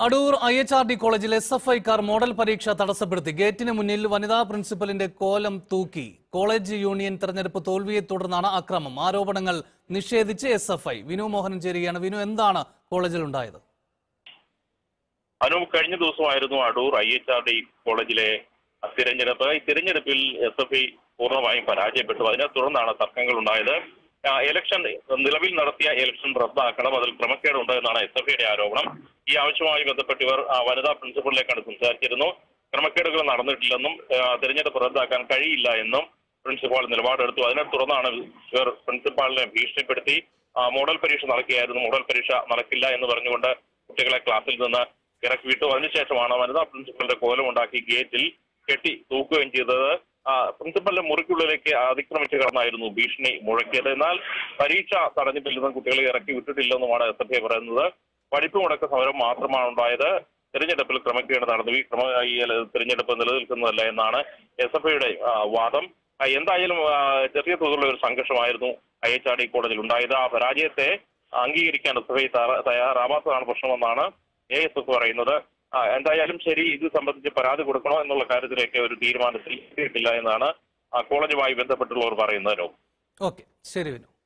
Adoor I H R D കോളേജിൽ S F ഐക്കാർ model പരീക്ഷ തടസ്സപ്പെടുത്തി ഗേറ്റിന് മുന്നിൽ വനിതാ പ്രിൻസിപ്പലിന്റെ കോലം തൂക്കി കോളേജ് യൂണിയൻ തെരഞ്ഞെടുപ്പ് തോൽവിയെ തുടർന്നാണ് അക്രമം ആരോപണങ്ങൾ നിഷേധിച്ച് S F I Vinu Mohanan ചേരുകയാണ് വിനു എന്താണ് കോളേജിൽ ഉണ്ടായത് അനു കഴിഞ്ഞ ദിവസമായിരുന്നു Adoor I H R D കോളേജിലെ തിരഞ്ഞെടുപ്പ് ഈ തിരഞ്ഞെടുപ്പിൽ എസ് എഫ് ഐ പൂർണ്ണമായും പരാജയപ്പെട്ടു അതിനെ തുടർന്നാണ് തർക്കങ്ങൾ ഉണ്ടായത് ആ, ഇലക്ഷൻ നിലവിൽ നടത്തിയ ഇലക്ഷൻ റദ്ദാക്കണം അതിൽ ക്രമക്കേട് ഉണ്ടായെന്നാണ് എസ് എഫ് ഐയുടെ ആരോപണം ഈ ആവശ്യവുമായി ബന്ധപ്പെട്ട് ഇവർ ആ, വനിതാ പ്രിൻസിപ്പളിലേക്കാണ് സംസാരിച്ചിരുന്നു ക്രമക്കേടുകൾ നടന്നിട്ടില്ലെന്നും ആ, തിരഞ്ഞെടുപ്പ് റദ്ദാക്കാൻ കഴിയില്ല എന്നും പ്രിൻസിപ്പാൾ നിലപാടെടുത്തു അതിനെ തുടർന്നാണ് ഇവർ പ്രിൻസിപ്പാളിനെ ഭീഷണിപ്പെടുത്തി ആ, മോഡൽ പരീക്ഷ നടക്കുകയായിരുന്നു മോഡൽ പരീക്ഷ നടക്കില്ല എന്ന് പറഞ്ഞുകൊണ്ട് കുട്ടികളെ ക്ലാസ്സിൽ നിന്ന് ഇറക്കി വിട്ടു അതിനുശേഷമാണ് വനിതാ പ്രിൻസിപ്പലിന്റെ കോലം ഉണ്ടാക്കി ഗേറ്റിൽ കെട്ടി തൂക്കുകയും ചെയ്തത് ആ, പ്രിൻസിപ്പലിന്റെ മുറിക്കുള്ളിലേക്ക് അതിക്രമിച്ച് കടന്നായിരുന്നു ഭീഷണി മുഴക്കിയത് എന്നാൽ പരീക്ഷ തടഞ്ഞിട്ടില്ലെന്നും കുട്ടികളെ ഇറക്കി വിട്ടിട്ടില്ലെന്നുമാണ് എസ് എഫ് ഐ പറയുന്നത് പഠിപ്പ് മുടക്ക സമരം മാത്രമാണ് ഉണ്ടായത് തിരഞ്ഞെടുപ്പിൽ ക്രമക്കേട് നടന്നു ഈ ക്രമ ഈ തിരഞ്ഞെടുപ്പ് നിലനിൽക്കുന്നതല്ല എന്നാണ് എസ് എഫ് ഐയുടെ വാദം ആ, എന്തായാലും ആ, ചെറിയ തോതിലുള്ള ഒരു സംഘർഷമായിരുന്നു ഐ എച്ച് ആർ ഡി കോളേജിൽ ഉണ്ടായത് ആ പരാജയത്തെ അംഗീകരിക്കാൻ എസ് എഫ് ഐ തയ്യാറാവാത്തതാണ് പ്രശ്നമെന്നാണ് എ എസ് എഫ് പറയുന്നത് ആ, എന്തായാലും ശരി ഇത് സംബന്ധിച്ച് പരാതി കൊടുക്കണോ എന്നുള്ള കാര്യത്തിലേക്ക് ഒരു തീരുമാനത്തിൽ എത്തിയിട്ടില്ല എന്നാണ് ആ, കോളേജുമായി ബന്ധപ്പെട്ടുള്ളവർ പറയുന്നത് ഓക്കെ ശരി വിനു